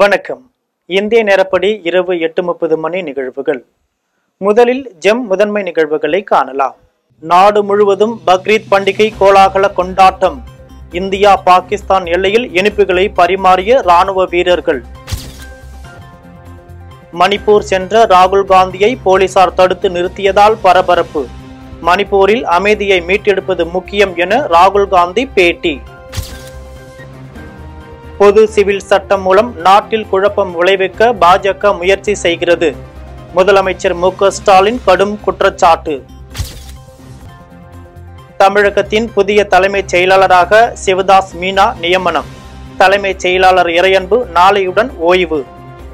வணக்கம் இந்திய நேரப்படி இரவு எட்டு முப்பது மணி நிகழ்வுகள் முதலில் ஜெம் முதன்மை நிகழ்வுகளை காணலாம் நாடு முழுவதும் பக்ரீத் பண்டிகை கோலாகல கொண்டாட்டம் இந்தியா பாகிஸ்தான் எல்லையில் இனிப்புகளை பரிமாறிய ராணுவ வீரர்கள் மணிப்பூர் சென்ற ராகுல் காந்தியை போலீசார் தடுத்து நிறுத்தியதால் பரபரப்பு மணிப்பூரில் அமைதியை மீட்டெடுப்பது முக்கியம் என ராகுல் காந்தி பேட்டி பொது சிவில் சட்டம் மூலம் நாட்டில் குழப்பம் விளைவிக்க பாஜக முயற்சி செய்கிறது முதலமைச்சர் மு க ஸ்டாலின் கடும் குற்றச்சாட்டு தமிழகத்தின் புதிய தலைமைச் செயலாளராக சிவதாஸ் மீனா நியமனம் தலைமைச் செயலாளர் இறையன்பு நாளையுடன் ஓய்வு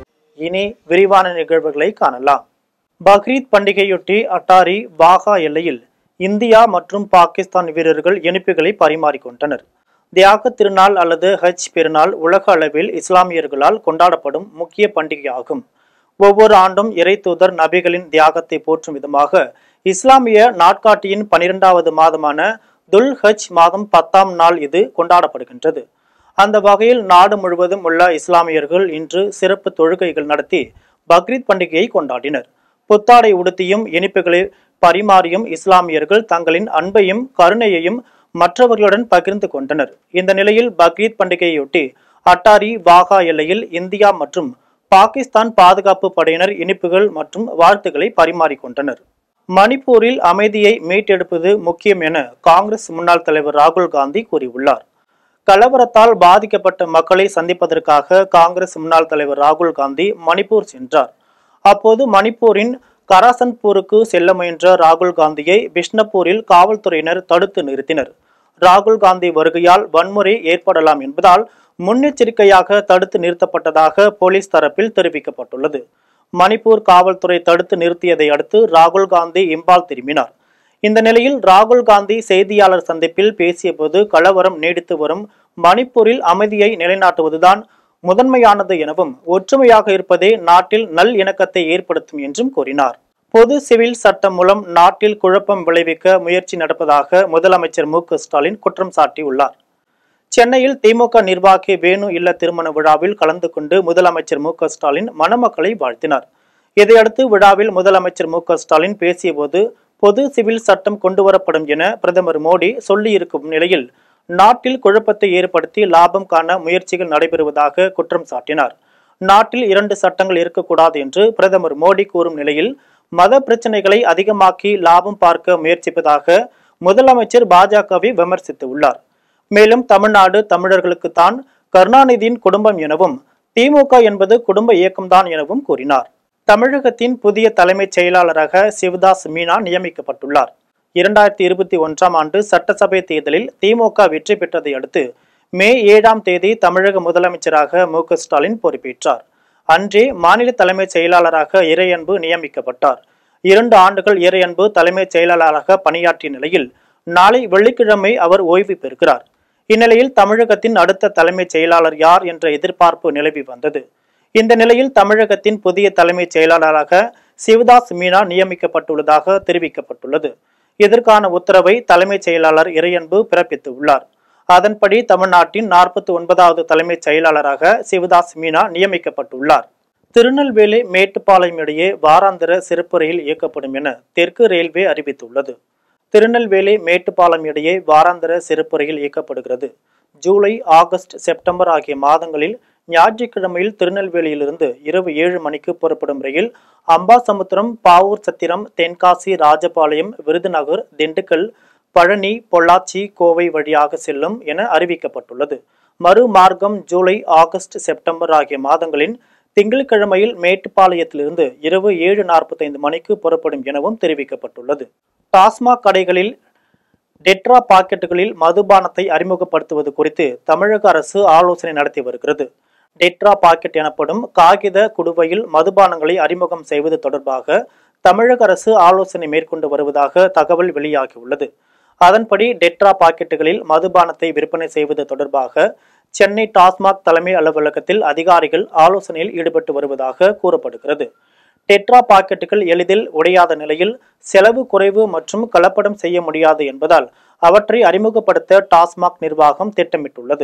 இனி விரிவான நிகழ்வுகளை காணலாம் பக்ரீத் பண்டிகையொட்டி அட்டாரி வாகா எல்லையில் இந்தியா மற்றும் பாகிஸ்தான் வீரர்கள் இனிப்புகளை பரிமாறிக்கொண்டனர் தியாக திருநாள் அல்லது ஹஜ் பெருநாள் உலக அளவில் இஸ்லாமியர்களால் கொண்டாடப்படும் முக்கிய பண்டிகையாகும் ஒவ்வொரு ஆண்டும் இறை தூதர் நபிகளின் தியாகத்தை போற்றும் விதமாக இஸ்லாமிய நாட்காட்டியின் பனிரெண்டாவது மாதமான துல் ஹஜ் மாதம் பத்தாம் நாள் இது கொண்டாடப்படுகின்றது அந்த வகையில் நாடு முழுவதும் உள்ள இஸ்லாமியர்கள் இன்று சிறப்பு தொழுகைகள் நடத்தி பக்ரீத் பண்டிகையை கொண்டாடினர் புத்தாடை உடுத்தியும் இனிப்புகளை பரிமாறியும் இஸ்லாமியர்கள் தங்களின் அன்பையும் கருணையையும் மற்றவர்களுடன் பகிர்ந்து கொண்டனர் இந்த நிலையில் பக்ரீத் பண்டிகையொட்டி அட்டாரி வாகா எல்லையில் இந்தியா மற்றும் பாகிஸ்தான் பாதுகாப்பு படையினர் இனிப்புகள் மற்றும் வாழ்த்துக்களை பரிமாறிக்கொண்டனர் மணிப்பூரில் அமைதியை மீட்டெடுப்பது முக்கியம் என காங்கிரஸ் முன்னாள் தலைவர் ராகுல் காந்தி கூறியுள்ளார் கலவரத்தால் பாதிக்கப்பட்ட மக்களை சந்திப்பதற்காக காங்கிரஸ் முன்னாள் தலைவர் ராகுல் காந்தி மணிப்பூர் சென்றார் அப்போது மணிப்பூரின் கராசன்பூருக்கு செல்ல முயன்ற ராகுல் காந்தியை பிஷ்ணப்பூரில் காவல்துறையினர் தடுத்து நிறுத்தினர் ராகுல் காந்தி வருகையால் வன்முறை ஏற்படலாம் என்பதால் முன்னெச்சரிக்கையாக தடுத்து நிறுத்தப்பட்டதாக போலீஸ் தரப்பில் தெரிவிக்கப்பட்டுள்ளது மணிப்பூர் காவல்துறை தடுத்து நிறுத்தியதை அடுத்து ராகுல் காந்தி இம்பால் திரும்பினார் இந்த நிலையில் ராகுல் காந்தி செய்தியாளர் சந்திப்பில் பேசியபோது கலவரம் நீடித்து வரும் மணிப்பூரில் அமைதியை நிலைநாட்டுவதுதான் முதன்மையானது எனவும் ஒற்றுமையாக இருப்பதே நாட்டில் நல் இணக்கத்தை ஏற்படுத்தும் என்றும் கூறினார் பொது சிவில் சட்டம் மூலம் நாட்டில் குழப்பம் விளைவிக்க முயற்சி நடப்பதாக முதலமைச்சர் மு க ஸ்டாலின் குற்றம் சாட்டியுள்ளார் சென்னையில் திமுக நிர்வாகி வேணு இல்ல திருமண விழாவில் கலந்து கொண்டு முதலமைச்சர் மு க ஸ்டாலின் மணமக்களை வாழ்த்தினார் இதையடுத்து விழாவில் முதலமைச்சர் மு க ஸ்டாலின் பேசியபோது பொது சிவில் சட்டம் கொண்டுவரப்படும் என பிரதமர் மோடி சொல்லியிருக்கும் நிலையில் நாட்டில் குழப்பத்தை ஏற்படுத்தி லாபம் காண முயற்சிகள் நடைபெறுவதாக குற்றம் சாட்டினார் நாட்டில் இரண்டு சட்டங்கள் இருக்கக்கூடாது என்று பிரதமர் மோடி கூறும் நிலையில் மத பிரச்சனைகளை அதிகமாக்கி லாபம் பார்க்க முயற்சிப்பதாக முதலமைச்சர் பாஜகவை விமர்சித்துள்ளார் மேலும் தமிழ்நாடு தமிழர்களுக்கு தான் கருணாநிதியின் குடும்பம் எனவும் திமுக என்பது குடும்ப இயக்கம்தான் எனவும் கூறினார் தமிழகத்தின் புதிய தலைமைச் செயலாளராக சிவதாஸ் மீனா நியமிக்கப்பட்டுள்ளார் இரண்டாயிரத்தி இருபத்தி ஒன்றாம் ஆண்டு சட்டசபை தேர்தலில் திமுக வெற்றி பெற்றதை அடுத்து மே ஏழாம் தேதி தமிழக முதலமைச்சராக மு க ஸ்டாலின் பொறுப்பேற்றார் அன்றே மாநில தலைமைச் செயலாளராக இறையன்பு நியமிக்கப்பட்டார் இரண்டு ஆண்டுகள் இறையன்பு தலைமைச் செயலாளராக பணியாற்றிய நிலையில் நாளை வெள்ளிக்கிழமை அவர் ஓய்வு பெறுகிறார் இந்நிலையில் தமிழகத்தின் அடுத்த தலைமைச் செயலாளர் யார் என்ற எதிர்பார்ப்பு நிலவி வந்தது இந்த நிலையில் தமிழகத்தின் புதிய தலைமைச் செயலாளராக சிவதாஸ் மீனா நியமிக்கப்பட்டுள்ளதாக தெரிவிக்கப்பட்டுள்ளது இதற்கான உத்தரவை தலைமைச் செயலாளர் இறையன்பு பிறப்பித்துள்ளார் அதன்படி தமிழ்நாட்டின் நாற்பத்தி ஒன்பதாவது தலைமைச் செயலாளராக சிவதாஸ் மீனா நியமிக்கப்பட்டுள்ளார் திருநெல்வேலி மேட்டுப்பாளையம் இடையே வாராந்திர சிறப்பு ரயில் இயக்கப்படும் என தெற்கு ரயில்வே அறிவித்துள்ளது திருநெல்வேலி மேட்டுப்பாளையம் இடையே வாராந்திர சிறப்பு ரயில் இயக்கப்படுகிறது ஜூலை ஆகஸ்ட் செப்டம்பர் ஆகிய மாதங்களில் ஞாயிற்றுக்கிழமையில் திருநெல்வேலியிலிருந்து இரவு ஏழு மணிக்கு புறப்படும் ரயில் அம்பாசமுத்திரம் பாவூர் சத்திரம் தென்காசி ராஜபாளையம் விருதுநகர் திண்டுக்கல் பழனி பொள்ளாச்சி கோவை வழியாக செல்லும் என அறிவிக்கப்பட்டுள்ளது மறு மார்க்கம் ஜூலை ஆகஸ்ட் செப்டம்பர் ஆகிய மாதங்களின் திங்கட்கிழமையில் மேட்டுப்பாளையத்திலிருந்து இரவு ஏழு நாற்பத்தைந்து மணிக்கு புறப்படும் எனவும் தெரிவிக்கப்பட்டுள்ளது டாஸ்மாக் கடைகளில் டெட்ரா பாக்கெட்டுகளில் மதுபானத்தை அறிமுகப்படுத்துவது குறித்து தமிழக அரசு ஆலோசனை நடத்தி வருகிறது டெட்ரா பாக்கெட் எனப்படும் காகித குடுவையில் மதுபானங்களை அறிமுகம் செய்வது தொடர்பாக தமிழக அரசு ஆலோசனை மேற்கொண்டு வருவதாக தகவல் வெளியாகியுள்ளது அதன்படி டெட்ரா பாக்கெட்டுகளில் மதுபானத்தை விற்பனை செய்வது தொடர்பாக சென்னை டாஸ்மாக் தலைமை அலுவலகத்தில் அதிகாரிகள் ஆலோசனையில் ஈடுபட்டு வருவதாக கூறப்படுகிறது டெட்ரா பாக்கெட்டுகள் எளிதில் உடையாத நிலையில் செலவு குறைவு மற்றும் கலப்படம் செய்ய முடியாது என்பதால் அவற்றை அறிமுகப்படுத்த டாஸ்மாக் நிர்வாகம் திட்டமிட்டுள்ளது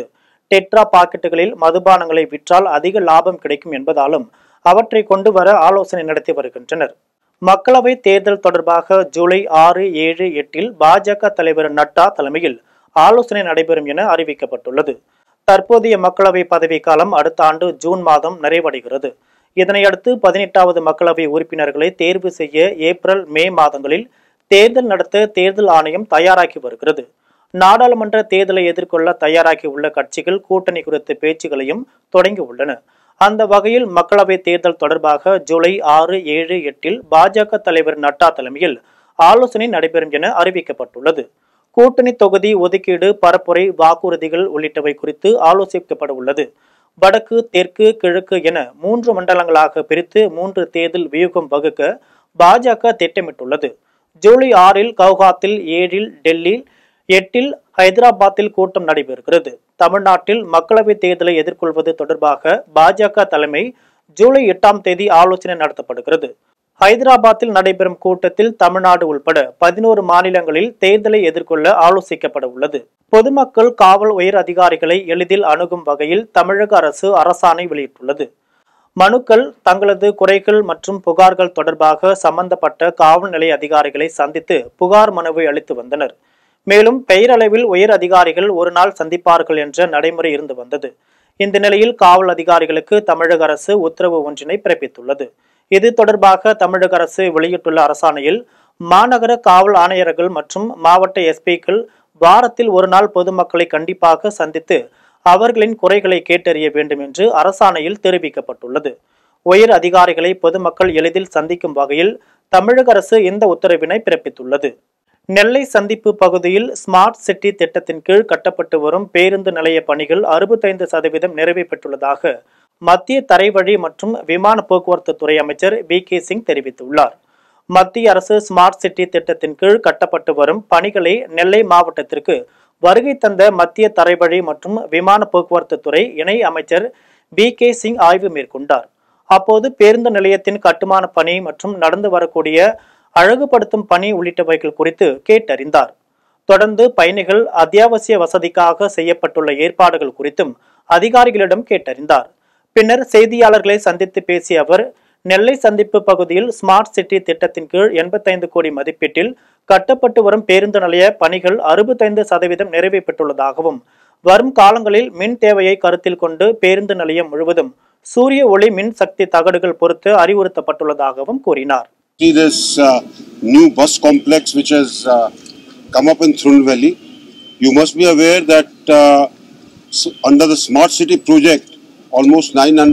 டெட்ரா பாக்கெட்டுகளில் மதுபானங்களை விற்றால் அதிக லாபம் கிடைக்கும் என்பதாலும் அவற்றை கொண்டு வர ஆலோசனை நடத்தி வருகின்றனர் மக்களவை தேர்தல் தொடர்பாக ஜூலை ஆறு ஏழு எட்டில் பாஜக தலைவர் நட்டா தலைமையில் ஆலோசனை நடைபெறும் என அறிவிக்கப்பட்டுள்ளது தற்போதைய மக்களவை பதவிக்காலம் அடுத்த ஆண்டு ஜூன் மாதம் நிறைவடைகிறது இதனையடுத்து பதினெட்டாவது மக்களவை உறுப்பினர்களை தேர்வு செய்ய ஏப்ரல் மே மாதங்களில் தேர்தல் நடத்த தேர்தல் ஆணையம் தயாராகி வருகிறது நாடாளுமன்ற தேர்தலை எதிர்கொள்ள தயாராகி உள்ள கட்சிகள் கூட்டணி குறித்த பேச்சுகளையும் தொடங்கி உள்ளன அந்த வகையில் மக்களவை தேர்தல் தொடர்பாக ஜூலை ஆறு ஏழு எட்டில் பாஜக தலைவர் நட்டா தலைமையில் ஆலோசனை நடைபெறும் என அறிவிக்கப்பட்டுள்ளது கூட்டணி தொகுதி ஒதுக்கீடு பரப்புரை வாக்குறுதிகள் உள்ளிட்டவை குறித்து ஆலோசிக்கப்பட உள்ளது வடக்கு தெற்கு கிழக்கு என மூன்று மண்டலங்களாக பிரித்து மூன்று தேர்தல் வியூகம் வகுக்க பாஜக திட்டமிட்டுள்ளது ஜூலை ஆறில் கவுஹாத்தில் ஏழில் டெல்லி எட்டில் ஹைதராபாத்தில் கூட்டம் நடைபெறுகிறது தமிழ்நாட்டில் மக்களவைத் தேர்தலை எதிர்கொள்வது தொடர்பாக பாஜக தலைமை ஜூலை எட்டாம் தேதி ஆலோசனை நடத்தப்படுகிறது ஹைதராபாத்தில் நடைபெறும் கூட்டத்தில் தமிழ்நாடு உள்பட பதினோரு மாநிலங்களில் தேர்தலை எதிர்கொள்ள ஆலோசிக்கப்பட உள்ளது பொதுமக்கள் காவல் உயர் அதிகாரிகளை எளிதில் அணுகும் வகையில் தமிழக அரசு அரசாணை வெளியிட்டுள்ளது மனுக்கள் தங்களது குறைகள் மற்றும் புகார்கள் தொடர்பாக சம்பந்தப்பட்ட காவல் நிலைய அதிகாரிகளை சந்தித்து புகார் மனுவை அளித்து வந்தனர் மேலும் பெயரளவில் உயர் அதிகாரிகள் ஒரு நாள் சந்திப்பார்கள் என்ற நடைமுறை இருந்து வந்தது இந்த நிலையில் காவல் அதிகாரிகளுக்கு தமிழக அரசு உத்தரவு ஒன்றினை பிறப்பித்துள்ளது இது தொடர்பாக தமிழக அரசு வெளியிட்டுள்ள அரசாணையில் மாநகர காவல் ஆணையர்கள் மற்றும் மாவட்ட எஸ்பிக்கள் வாரத்தில் ஒரு நாள் பொதுமக்களை கண்டிப்பாக சந்தித்து அவர்களின் குறைகளை கேட்டறிய வேண்டும் என்று அரசாணையில் தெரிவிக்கப்பட்டுள்ளது உயர் அதிகாரிகளை பொதுமக்கள் எளிதில் சந்திக்கும் வகையில் தமிழக அரசு இந்த உத்தரவினை பிறப்பித்துள்ளது நெல்லை சந்திப்பு பகுதியில் ஸ்மார்ட் சிட்டி திட்டத்தின் கீழ் கட்டப்பட்டு வரும் பேருந்து நிலைய பணிகள் அறுபத்தைந்து சதவீதம் நிறைவு பெற்றுள்ளதாக மத்திய தரைவழி மற்றும் விமான போக்குவரத்து துறை அமைச்சர் வி கே சிங் தெரிவித்துள்ளார் மத்திய அரசு ஸ்மார்ட் சிட்டி திட்டத்தின் கீழ் கட்டப்பட்டு வரும் பணிகளை நெல்லை மாவட்டத்திற்கு வருகை தந்த மத்திய தரைவழி மற்றும் விமான போக்குவரத்து துறை இணை அமைச்சர் பி கே சிங் ஆய்வு மேற்கொண்டார் அப்போது பேருந்து நிலையத்தின் கட்டுமான பணி மற்றும் நடந்து வரக்கூடிய அழகுபடுத்தும் பணி உள்ளிட்டவைகள் குறித்து கேட்டறிந்தார் தொடர்ந்து பயணிகள் அத்தியாவசிய வசதிக்காக செய்யப்பட்டுள்ள ஏற்பாடுகள் குறித்தும் அதிகாரிகளிடம் கேட்டறிந்தார் பின்னர் செய்தியாளர்களை சந்தித்து பேசிய அவர் நெல்லை சந்திப்பு பகுதியில் ஸ்மார்ட் சிட்டி திட்டத்தின் கீழ் எண்பத்தைந்து கோடி மதிப்பீட்டில் கட்டப்பட்டு வரும் பேருந்து நிலைய பணிகள் அறுபத்தைந்து சதவீதம் நிறைவு பெற்றுள்ளதாகவும் வரும் காலங்களில் மின் தேவையை கருத்தில் கொண்டு பேருந்து நிலையம் முழுவதும் சூரிய ஒளி மின் சக்தி தகடுகள் பொறுத்து அறிவுறுத்தப்பட்டுள்ளதாகவும் கூறினார் see this uh, new bus complex which has uh, come up in Thirunelveli. You must be aware that uh, s- under the smart city project, almost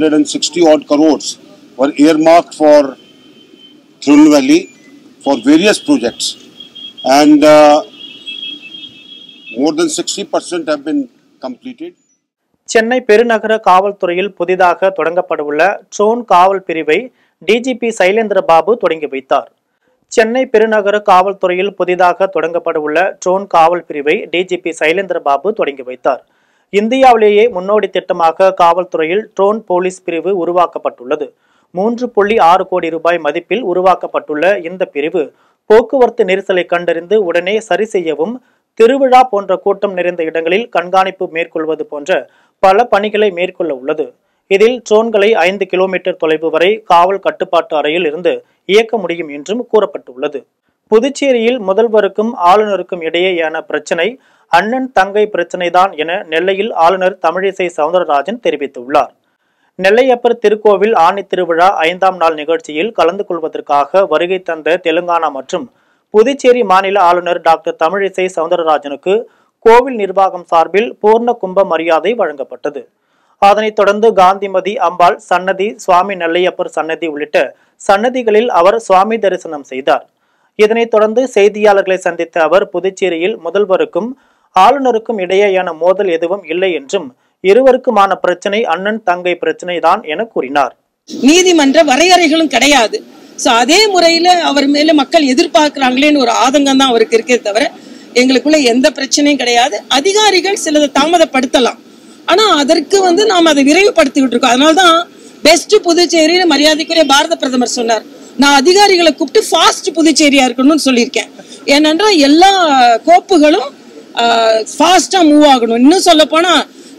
960 odd crores were earmarked for Thirunelveli for various projects, and uh, more than 60% have been completed. Chennai பெருநகர காவல்துறையில் புதிதாக தொடங்கப்படவுள்ள drone காவல் பிரிவை DGP Sailendra Babu தொடங்கி வைத்தார் சென்னை பெருநகர காவல்துறையில் புதிதாக தொடங்கப்படவுள்ள ட்ரோன் காவல் பிரிவை டிஜிபி சைலேந்திர பாபு தொடங்கி வைத்தார் இந்தியாவிலேயே முன்னோடி திட்டமாக காவல்துறையில் ட்ரோன் போலீஸ் பிரிவு உருவாக்கப்பட்டுள்ளது மூன்று புள்ளி ஆறு கோடி ரூபாய் மதிப்பில் உருவாக்கப்பட்டுள்ள இந்த பிரிவு போக்குவரத்து நெரிசலை கண்டறிந்து உடனே சரி செய்யவும் திருவிழா போன்ற கூட்டம் நிறைந்த இடங்களில் கண்காணிப்பு மேற்கொள்வது போன்ற பல பணிகளை மேற்கொள்ள உள்ளது இதில் ட்ரோன்களை ஐந்து கிலோமீட்டர் தொலைவு வரை காவல் கட்டுப்பாட்டு அறையில் இருந்து இயக்க முடியும் என்றும் கூறப்பட்டுள்ளது புதுச்சேரியில் முதல்வருக்கும் ஆளுநருக்கும் இடையேயான பிரச்சனை அண்ணன் தங்கை பிரச்சனைதான் என நெல்லையில் ஆளுநர் தமிழிசை சவுந்தரராஜன் தெரிவித்துள்ளார் நெல்லையப்பர் திருக்கோவில் ஆணி திருவிழா ஐந்தாம் நாள் நிகழ்ச்சியில் கலந்து கொள்வதற்காக வருகை தந்த தெலுங்கானா மற்றும் புதுச்சேரி மாநில ஆளுநர் டாக்டர் தமிழிசை சவுந்தரராஜனுக்கு கோவில் நிர்வாகம் சார்பில் பூர்ண கும்ப மரியாதை வழங்கப்பட்டது அதனைத் தொடர்ந்து காந்திமதி அம்பாள் சன்னதி சுவாமி நெல்லையப்பர் சன்னதி உள்ளிட்ட சன்னதிகளில் அவர் சுவாமி தரிசனம் செய்தார் இதனைத் தொடர்ந்து செய்தியாளர்களை சந்தித்த அவர் புதுச்சேரியில் முதல்வருக்கும் ஆளுநருக்கும் இடையேயான மோதல் எதுவும் இல்லை என்றும் இருவருக்குமான பிரச்சனை அண்ணன் தங்கை பிரச்சனை தான் என கூறினார் நீதிமன்ற வரையறைகளும் கிடையாது சோ அதே முறையில அவர் மேல மக்கள் எதிர்பார்க்கிறாங்களேன்னு ஒரு ஆதங்கம் தான் அவருக்கு இருக்கே தவிர எங்களுக்குள்ள எந்த பிரச்சனையும் கிடையாது அதிகாரிகள் சிலதை தாமதப்படுத்தலாம் ஆனா அதற்கு வந்து நாம் அதை விரைவுபடுத்திக்கிட்டு இருக்கோம் அதனாலதான் பெஸ்ட் புதுச்சேரின்னு மரியாதைக்குரிய பாரத பிரதமர் சொன்னார் நான் அதிகாரிகளை கூப்பிட்டு ஃபாஸ்ட் புதுச்சேரியா இருக்கணும்னு சொல்லியிருக்கேன் ஏனென்றால் எல்லா கோப்புகளும் ஃபாஸ்டா மூவ் ஆகணும் இன்னும் சொல்ல போனா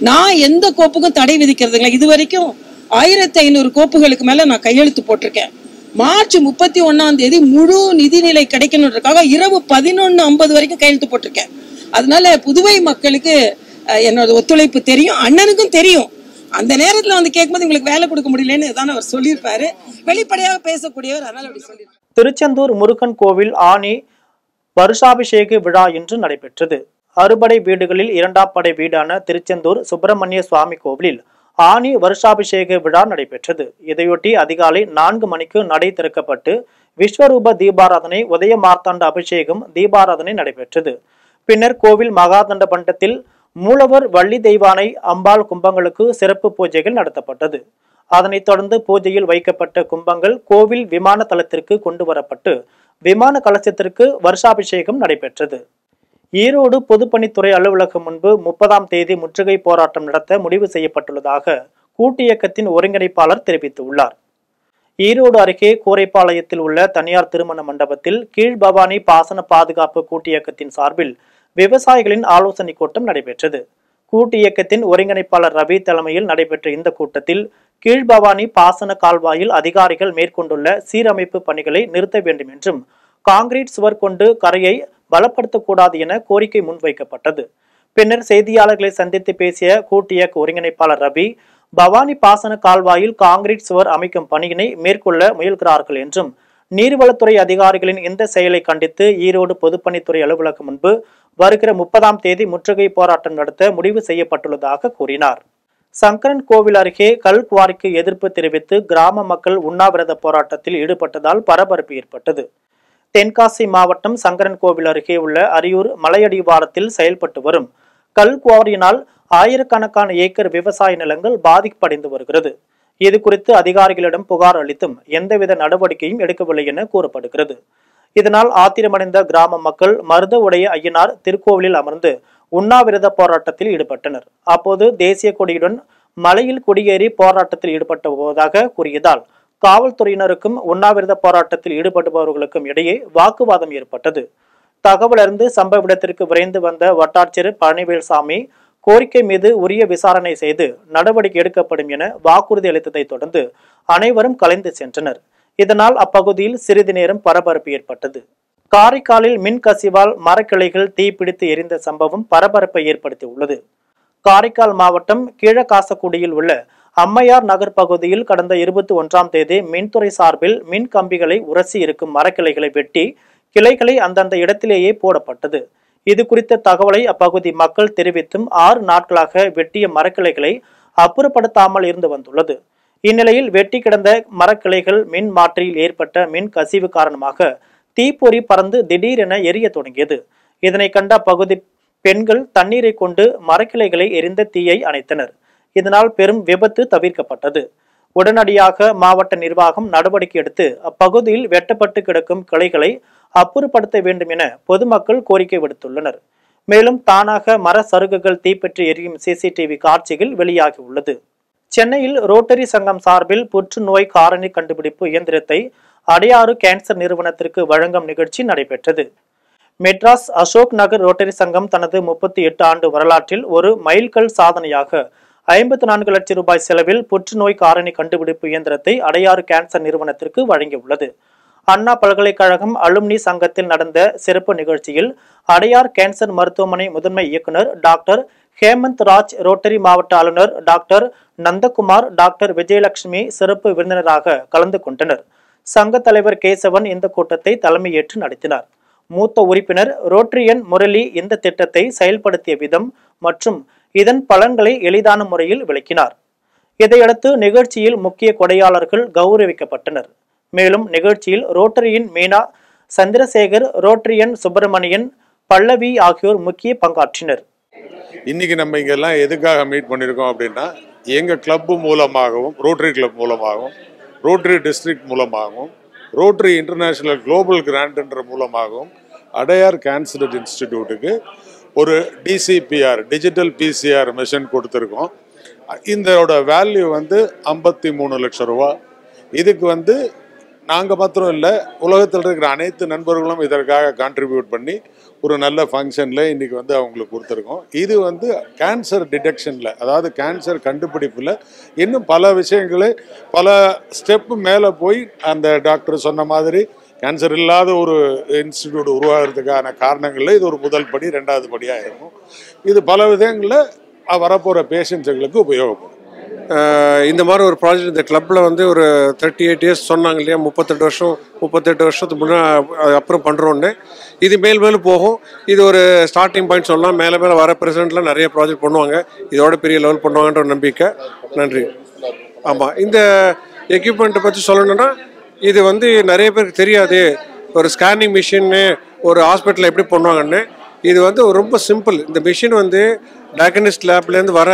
நான் எந்த கோப்புக்கும் தடை விதிக்கிறதுங்களா இது வரைக்கும் ஆயிரத்தி ஐநூறு கோப்புகளுக்கு மேல நான் கையெழுத்து போட்டிருக்கேன் மார்ச் முப்பத்தி ஒன்னாம் தேதி முழு நிதிநிலை கிடைக்கணுன்றதுக்காக இரவு பதினொன்னு ஐம்பது வரைக்கும் கையெழுத்து போட்டிருக்கேன் அதனால புதுவை மக்களுக்கு அஹ், என்னோட ஒத்துழைப்பு தெரியும் அண்ணனுக்கும் தெரியும் அந்த நேரத்துல வந்து கேட்கும்போது உங்களுக்கு வேலை கொடுக்க முடியலன்னு தான் அவர் சொல்லியிருப்பாரு வெளிப்படையாக பேசக்கூடியவர் அதனால அப்படி சொல்லியிருப்பாரு திருச்செந்தூர் முருகன் கோவில் ஆணி வருஷாபிஷேக விழா இன்று நடைபெற்றது அறுபடை வீடுகளில் இரண்டாம் படை வீடான திருச்செந்தூர் சுப்பிரமணிய சுவாமி கோவிலில் ஆணி வருஷாபிஷேக விழா நடைபெற்றது இதையொட்டி அதிகாலை நான்கு மணிக்கு நடை திறக்கப்பட்டு விஸ்வரூப தீபாராதனை உதய மார்த்தாண்ட அபிஷேகம் தீபாராதனை நடைபெற்றது பின்னர் கோவில் மகாதண்ட பண்டத்தில் மூலவர் வள்ளி தெய்வானை அம்பாள் கும்பங்களுக்கு சிறப்பு பூஜைகள் நடத்தப்பட்டது அதனைத் தொடர்ந்து பூஜையில் வைக்கப்பட்ட கும்பங்கள் கோவில் விமான தளத்திற்கு கொண்டு வரப்பட்டு விமான கலசத்திற்கு வருஷாபிஷேகம் நடைபெற்றது ஈரோடு பொதுப்பணித்துறை அலுவலகம் முன்பு முப்பதாம் தேதி முற்றுகை போராட்டம் நடத்த முடிவு செய்யப்பட்டுள்ளதாக கூட்டு இயக்கத்தின் ஒருங்கிணைப்பாளர் தெரிவித்துள்ளார் ஈரோடு அருகே கோரைப்பாளையத்தில் உள்ள தனியார் திருமண மண்டபத்தில் கீழ்பவானி பாசன பாதுகாப்பு கூட்டு இயக்கத்தின் சார்பில் விவசாயிகளின் ஆலோசனை கூட்டம் நடைபெற்றது கூட்டு இயக்கத்தின் ஒருங்கிணைப்பாளர் ரவி தலைமையில் நடைபெற்ற இந்த கூட்டத்தில் கீழ்பவானி பாசன கால்வாயில் அதிகாரிகள் மேற்கொண்டுள்ள சீரமைப்பு பணிகளை நிறுத்த வேண்டும் என்றும் காங்கிரீட் சுவர் கொண்டு கரையை பலப்படுத்தக்கூடாது என கோரிக்கை முன்வைக்கப்பட்டது பின்னர் செய்தியாளர்களை சந்தித்து பேசிய கூட்டு இயக்க ஒருங்கிணைப்பாளர் ரவி பவானி பாசன கால்வாயில் காங்கிரீட் சுவர் அமைக்கும் பணியினை மேற்கொள்ள முயல்கிறார்கள் என்றும் நீர்வளத்துறை அதிகாரிகளின் இந்த செயலை கண்டித்து ஈரோடு பொதுப்பணித்துறை அலுவலகம் முன்பு வருகிற முப்பதாம் தேதி முற்றுகை போராட்டம் நடத்த முடிவு செய்யப்பட்டுள்ளதாக கூறினார் சங்கரன் கோவில் அருகே கல் குவாரிக்கு எதிர்ப்பு தெரிவித்து கிராம மக்கள் உண்ணாவிரத போராட்டத்தில் ஈடுபட்டதால் பரபரப்பு ஏற்பட்டது தென்காசி மாவட்டம் சங்கரன் கோவில் அருகே உள்ள அரியூர் மலையடிவாரத்தில் செயல்பட்டு வரும் கல் குவாரியினால் ஆயிரக்கணக்கான ஏக்கர் விவசாய நிலங்கள் பாதிப்படைந்து வருகிறது இது குறித்து அதிகாரிகளிடம் புகார் அளித்தும் எந்தவித நடவடிக்கையும் எடுக்கவில்லை என கூறப்படுகிறது இதனால் ஆத்திரமடைந்த கிராம மக்கள் மருத உடைய ஐயனார் திருக்கோவிலில் அமர்ந்து உண்ணாவிரத போராட்டத்தில் ஈடுபட்டனர் அப்போது தேசிய கொடியுடன் மலையில் குடியேறி போராட்டத்தில் ஈடுபட்ட போவதாக கூறியதால் காவல்துறையினருக்கும் உண்ணாவிரத போராட்டத்தில் ஈடுபடுபவர்களுக்கும் இடையே வாக்குவாதம் ஏற்பட்டது தகவல் அறிந்து சம்பவ இடத்திற்கு விரைந்து வந்த வட்டாட்சியர் பழனிவேல்சாமி கோரிக்கை மீது உரிய விசாரணை செய்து நடவடிக்கை எடுக்கப்படும் என வாக்குறுதி அளித்ததைத் தொடர்ந்து அனைவரும் கலைந்து சென்றனர் இதனால் அப்பகுதியில் சிறிது நேரம் பரபரப்பு ஏற்பட்டது காரைக்காலில் மின் கசிவால் மரக்கிளைகள் தீப்பிடித்து எரிந்த சம்பவம் பரபரப்பை ஏற்படுத்தியுள்ளது காரைக்கால் மாவட்டம் கீழக்காசக்குடியில் உள்ள அம்மையார் நகர் பகுதியில் கடந்த இருபத்தி ஒன்றாம் தேதி மின்துறை சார்பில் மின் கம்பிகளை உரசி இருக்கும் மரக்கிளைகளை வெட்டி கிளைகளை அந்தந்த இடத்திலேயே போடப்பட்டது இது குறித்த தகவலை அப்பகுதி மக்கள் தெரிவித்தும் ஆறு நாட்களாக வெட்டிய மரக்கிளைகளை அப்புறப்படுத்தாமல் இருந்து வந்துள்ளது இந்நிலையில் வெட்டி கிடந்த மரக்கிளைகள் மின் மாற்றியில் ஏற்பட்ட மின் கசிவு காரணமாக தீப்பொறி பறந்து திடீரென எரிய தொடங்கியது இதனை கண்ட அப்பகுதி பெண்கள் தண்ணீரை கொண்டு மரக்கிளைகளை எரிந்த தீயை அணைத்தனர் இதனால் பெரும் விபத்து தவிர்க்கப்பட்டது உடனடியாக மாவட்ட நிர்வாகம் நடவடிக்கை எடுத்து அப்பகுதியில் வெட்டப்பட்டு கிடக்கும் கிளைகளை அப்புறப்படுத்த வேண்டும் என பொதுமக்கள் கோரிக்கை விடுத்துள்ளனர் மேலும் தானாக மர சருகுகள் தீப்பற்றி எரியும் சிசிடிவி காட்சிகள் வெளியாகியுள்ளது சென்னையில் ரோட்டரி சங்கம் சார்பில் புற்றுநோய் காரணி கண்டுபிடிப்பு இயந்திரத்தை அடையாறு கேன்சர் நிறுவனத்திற்கு வழங்கும் நிகழ்ச்சி நடைபெற்றது மெட்ராஸ் அசோக் நகர் ரோட்டரி சங்கம் தனது முப்பத்தி எட்டு ஆண்டு வரலாற்றில் ஒரு மைல்கல் சாதனையாக ஐம்பத்தி நான்கு லட்சம் ரூபாய் செலவில் புற்றுநோய் காரணி கண்டுபிடிப்பு இயந்திரத்தை அடையாறு கேன்சர் நிறுவனத்திற்கு வழங்கியுள்ளது அண்ணா பல்கலைக்கழகம் அலுமினி சங்கத்தில் நடந்த சிறப்பு நிகழ்ச்சியில் அடையார் கேன்சர் மருத்துவமனை முதன்மை இயக்குனர் டாக்டர் ஹேமந்த் ராஜ் ரோட்டரி மாவட்ட ஆளுநர் டாக்டர் நந்தகுமார் டாக்டர் விஜயலட்சுமி சிறப்பு விருந்தினராக கலந்து கொண்டனர் சங்க தலைவர் கேசவன் இந்த கூட்டத்தை தலைமையேற்று நடத்தினார் மூத்த உறுப்பினர் ரோட்ரியன் முரளி இந்த திட்டத்தை செயல்படுத்திய விதம் மற்றும் இதன் பலன்களை எளிதான முறையில் விளக்கினார் இதையடுத்து நிகழ்ச்சியில் முக்கிய கொடையாளர்கள் கௌரவிக்கப்பட்டனர் மேலும் நிகழ்ச்சியில் ரோட்டரியின் மீனா சந்திரசேகர் ரோட்டரியன் சுப்பிரமணியன் பல்லவி ஆகியோர் முக்கிய பங்காற்றினர் இன்னைக்கு நம்ம இங்கெல்லாம் எதுக்காக மீட் பண்ணியிருக்கோம் அப்படின்னா எங்கள் கிளப்பு மூலமாகவும் ரோட்டரி கிளப் மூலமாகவும் ரோட்டரி டிஸ்ட்ரிக்ட் மூலமாகவும் ரோட்டரி இன்டர்நேஷ்னல் குளோபல் கிராண்ட்ன்ற மூலமாகவும் அடையார் கேன்சர் இன்ஸ்டிடியூட்டுக்கு ஒரு டிசிபிஆர் டிஜிட்டல் பிசிஆர் மிஷின் கொடுத்துருக்கோம் இதோட வேல்யூ வந்து ஐம்பத்தி மூணு லட்சம் ரூபா இதுக்கு வந்து நாங்கள் மாத்திரம் இல்லை உலகத்தில் இருக்கிற அனைத்து நண்பர்களும் இதற்காக கான்ட்ரிபியூட் பண்ணி ஒரு நல்ல ஃபங்க்ஷனில் இன்றைக்கி வந்து அவங்களுக்கு கொடுத்துருக்கோம் இது வந்து கேன்சர் டிடெக்ஷனில் அதாவது கேன்சர் கண்டுபிடிப்பில் இன்னும் பல விஷயங்களை பல ஸ்டெப்பு மேலே போய் அந்த டாக்டர் சொன்ன மாதிரி கேன்சர் இல்லாத ஒரு இன்ஸ்டிடியூட் உருவாகிறதுக்கான காரணங்களில் இது ஒரு முதல் படி ரெண்டாவது படியாக இருக்கும் இது பல விதங்களில் வரப்போகிற பேஷண்ட்ஸுங்களுக்கு உபயோகப்படும் அஹ் இந்த மாதிரி ஒரு ப்ராஜெக்ட் இந்த கிளப்பில் வந்து ஒரு தேர்ட்டி எயிட் இயர்ஸ் சொன்னாங்க இல்லையா முப்பத்தெட்டு வருஷம் முப்பத்தெட்டு வருஷத்துக்கு முன்னே அப்புறம் பண்ணுறோன்னு இது மேல் மேலும் போகும் இது ஒரு ஸ்டார்டிங் பாயிண்ட் சொல்லலாம் மேலே மேலே வர பிரசிடென்ட்லாம் நிறைய ப்ராஜெக்ட் பண்ணுவாங்க இதோட பெரிய லெவல் பண்ணுவாங்கன்ற ஒரு நம்பிக்கை நன்றி ஆமாம் இந்த எக்யூப்மெண்ட்டை பற்றி சொல்லணும்னா இது வந்து நிறைய பேருக்கு தெரியாது ஒரு ஸ்கேனிங் மிஷின்னு ஒரு ஹாஸ்பிட்டலில் எப்படி பண்ணுவாங்கன்னு இது வந்து ரொம்ப சிம்பிள் இந்த மிஷின் வந்து டயக்னிஸ்ட் லேப்லேருந்து வர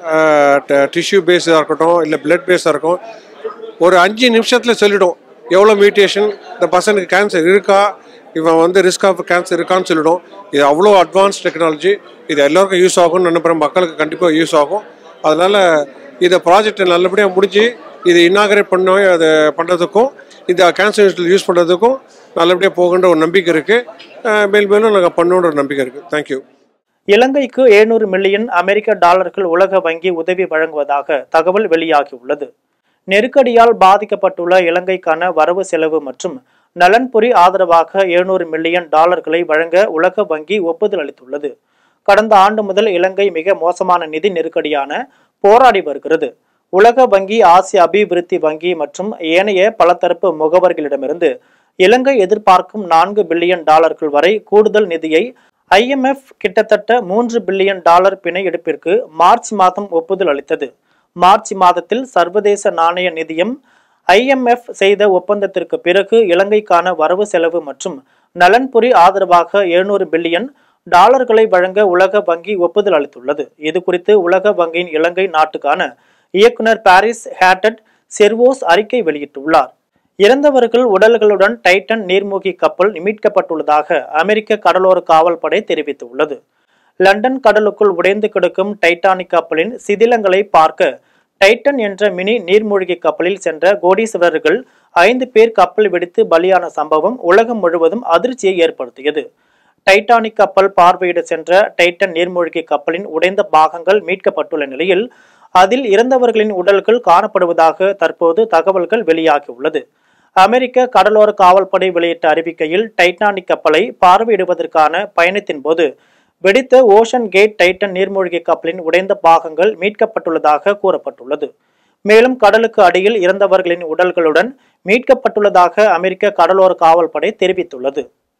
டிஷ்யூ பேஸாக இருக்கட்டும் இல்லை பிளட் பேஸாக இருக்கும் ஒரு அஞ்சு நிமிஷத்தில் சொல்லிடும் எவ்வளோ மியூட்டேஷன் இந்த பர்சனுக்கு கேன்சர் இருக்கா இவன் வந்து ரிஸ்க் ஆஃப் கேன்சர் இருக்கான்னு சொல்லிடும் இது அவ்வளோ அட்வான்ஸ் டெக்னாலஜி இது எல்லாருக்கும் யூஸ் ஆகும்னு நினைக்கிறேன் மக்களுக்கு கண்டிப்பாக யூஸ் ஆகும் அதனால் இதை ப்ராஜெக்டை நல்லபடியாக முடிஞ்சு இது இன்னாகரேட் பண்ண அதை பண்ணுறதுக்கும் இந்த கேன்சர் யூனிட்டில் யூஸ் பண்ணுறதுக்கும் நல்லபடியாக போகுன்ற ஒரு நம்பிக்கை இருக்குது மேல் மேலும் நாங்கள் பண்ணணுன்ற ஒரு நம்பிக்கை இருக்குது தேங்க்யூ இலங்கைக்கு 700 மில்லியன் அமெரிக்க டாலர்கள் உலக வங்கி உதவி வழங்குவதாக தகவல் வெளியாகியுள்ளது நெருக்கடியால் பாதிக்கப்பட்டுள்ள இலங்கைக்கான வரவு செலவு மற்றும் நலன்புரி ஆதரவாக 700 மில்லியன் டாலர்களை வழங்க உலக வங்கி ஒப்புதல் அளித்துள்ளது கடந்த ஆண்டு முதல் இலங்கை மிக மோசமான நிதி நெருக்கடியான போராடி வருகிறது உலக வங்கி ஆசிய அபிவிருத்தி வங்கி மற்றும் ஏனைய பலதரப்பு முகவர்களிடமிருந்து இலங்கை எதிர்பார்க்கும் நான்கு பில்லியன் டாலர்கள் வரை கூடுதல் நிதியை ஐஎம்எஃப் கிட்டத்தட்ட மூன்று பில்லியன் டாலர் பிணை எடுப்பிற்கு மார்ச் மாதம் ஒப்புதல் அளித்தது மார்ச் மாதத்தில் சர்வதேச நாணய நிதியம் ஐஎம்எஃப் செய்த ஒப்பந்தத்திற்கு பிறகு இலங்கைக்கான வரவு செலவு மற்றும் நலன்புரி ஆதரவாக 700 பில்லியன் டாலர்களை வழங்க உலக வங்கி ஒப்புதல் அளித்துள்ளது இது குறித்து உலக வங்கியின் இலங்கை நாட்டுக்கான இயக்குனர் பாரிஸ் ஹேட்டட் செர்வோஸ் அறிக்கை வெளியிட்டுள்ளார் இறந்தவர்கள் உடல்களுடன் டைட்டன் நீர்மூழ்கி கப்பல் மீட்கப்பட்டுள்ளதாக அமெரிக்க கடலோர காவல்படை தெரிவித்துள்ளது லண்டன் கடலுக்குள் உடைந்து கிடக்கும் டைட்டானிக் கப்பலின் சிதிலங்களை பார்க்க டைட்டன் என்ற மினி நீர்மூழ்கி கப்பலில் சென்ற கோடீஸ்வரர்கள் ஐந்து பேர் கப்பல் வெடித்து பலியான சம்பவம் உலகம் முழுவதும் அதிர்ச்சியை ஏற்படுத்தியது டைட்டானிக் கப்பல் பார்வையிட சென்ற டைட்டன் நீர்மூழ்கி கப்பலின் உடைந்த பாகங்கள் மீட்கப்பட்டுள்ள நிலையில் அதில் இறந்தவர்களின் உடல்கள் காணப்படுவதாக தற்போது தகவல்கள் வெளியாகியுள்ளது அமெரிக்க கடலோர காவல்படை வெளியிட்ட அறிவிக்கையில் டைட்டானிக் கப்பலை பார்வையிடுவதற்கான பயணத்தின் போது வெடித்த ஓஷன் கேட் டைட்டன் நீர்மூழ்கி கப்பலின் உடைந்த பாகங்கள் மீட்கப்பட்டுள்ளதாக கூறப்பட்டுள்ளது மேலும் கடலுக்கு அடியில் இறந்தவர்களின் உடல்களுடன் மீட்கப்பட்டுள்ளதாக அமெரிக்க கடலோர காவல்படை தெரிவித்துள்ளது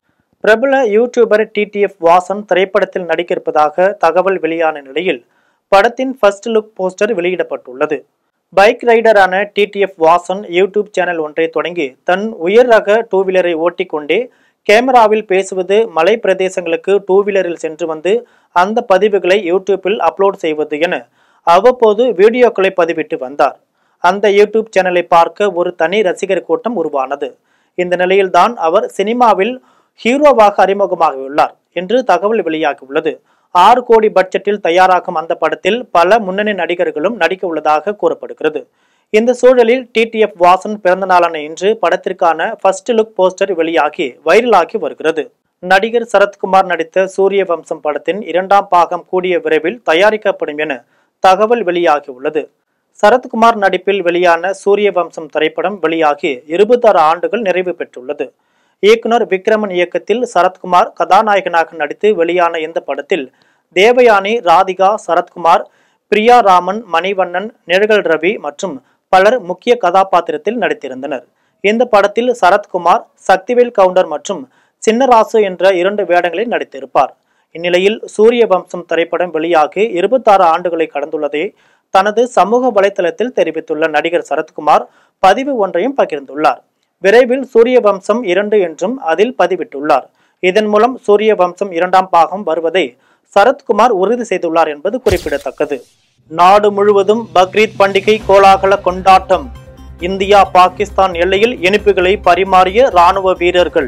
பிரபல யூடியூபர் டிடிஎஃப் வாசன் திரைப்படத்தில் நடிக்க இருப்பதாக தகவல் வெளியான நிலையில் படத்தின் ஃபர்ஸ்ட் லுக் போஸ்டர் வெளியிடப்பட்டுள்ளது பைக் ரைடரான டிடிஎஃப் வாசன் யூடியூப் சேனல் ஒன்றை தொடங்கி தன் உயர் ரக டூ வீலரை ஓட்டிக்கொண்டே கேமராவில் பேசுவது மலை பிரதேசங்களுக்கு டூ வீலரில் சென்று வந்து அந்த பதிவுகளை யூடியூப்பில் அப்லோட் செய்வது என அவ்வப்போது வீடியோக்களை பதிவிட்டு வந்தார் அந்த யூடியூப் சேனலை பார்க்க ஒரு தனி ரசிகர் கூட்டம் உருவானது இந்த நிலையில்தான் அவர் சினிமாவில் ஹீரோவாக அறிமுகமாகியுள்ளார் என்று தகவல் வெளியாகியுள்ளது ஆறு கோடி பட்ஜெட்டில் தயாராகும் அந்த படத்தில் பல முன்னணி நடிகர்களும் நடிக்க உள்ளதாக கூறப்படுகிறது இந்த சூழலில் டிடிஎஃப் வாசன் பிறந்த நாளான இன்று படத்திற்கான ஃபர்ஸ்ட் லுக் போஸ்டர் வெளியாகி வைரலாகி வருகிறது நடிகர் சரத்குமார் நடித்த சூரிய வம்சம் படத்தின் இரண்டாம் பாகம் கூடிய விரைவில் தயாரிக்கப்படும் என தகவல் வெளியாகியுள்ளது சரத்குமார் நடிப்பில் வெளியான சூரிய வம்சம் திரைப்படம் வெளியாகி இருபத்தாறு ஆண்டுகள் நிறைவு பெற்றுள்ளது இயக்குனர் விக்ரமன் இயக்கத்தில் சரத்குமார் கதாநாயகனாக நடித்து வெளியான இந்த படத்தில் தேவயானி ராதிகா சரத்குமார் பிரியா ராமன் மணிவண்ணன் நிழல் ரவி மற்றும் பலர் முக்கிய கதாபாத்திரத்தில் நடித்திருந்தனர் இந்த படத்தில் சரத்குமார் சக்திவேல் கவுண்டர் மற்றும் சின்னராசு என்ற இரண்டு வேடங்களில் நடித்திருப்பார் இந்நிலையில் சூரிய வம்சம் திரைப்படம் வெளியாகி இருபத்தாறு ஆண்டுகளை கடந்துள்ளதை தனது சமூக வலைதளத்தில் தெரிவித்துள்ள நடிகர் சரத்குமார் பதிவு ஒன்றையும் பகிர்ந்துள்ளார் விரைவில் சூரிய வம்சம் இரண்டு என்றும் அதில் பதிவிட்டுள்ளார் இதன் மூலம் சூரிய வம்சம் இரண்டாம் பாகம் வருவதை சரத்குமார் உறுதி செய்துள்ளார் என்பது குறிப்பிடத்தக்கது நாடு முழுவதும் பக்ரீத் பண்டிகை கோலாகல கொண்டாட்டம் இந்தியா பாகிஸ்தான் எல்லையில் இனிப்புகளை பரிமாறிய ராணுவ வீரர்கள்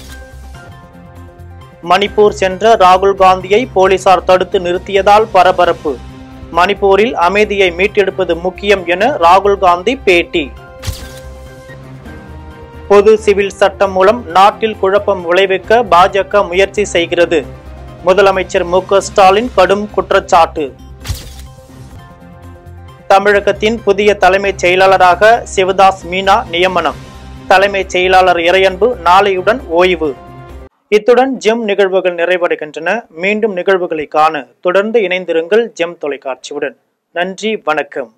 மணிப்பூர் சென்ற ராகுல் காந்தியை போலீசார் தடுத்து நிறுத்தியதால் பரபரப்பு மணிப்பூரில் அமைதியை மீட்டெடுப்பது முக்கியம் என ராகுல் காந்தி பேட்டி பொது சிவில் சட்டம் மூலம் நாட்டில் குழப்பம் விளைவிக்க பாஜக முயற்சி செய்கிறது முதலமைச்சர் மு க ஸ்டாலின் கடும் குற்றச்சாட்டு தமிழகத்தின் புதிய தலைமைச் செயலாளராக சிவதாஸ் மீனா நியமனம் தலைமைச் செயலாளர் இறையன்பு நாளையுடன் ஓய்வு இத்துடன் ஜெம் நிகழ்வுகள் நிறைவடைகின்றன மீண்டும் நிகழ்வுகளை காண தொடர்ந்து இணைந்திருங்கள் ஜெம் தொலைக்காட்சியுடன் நன்றி வணக்கம்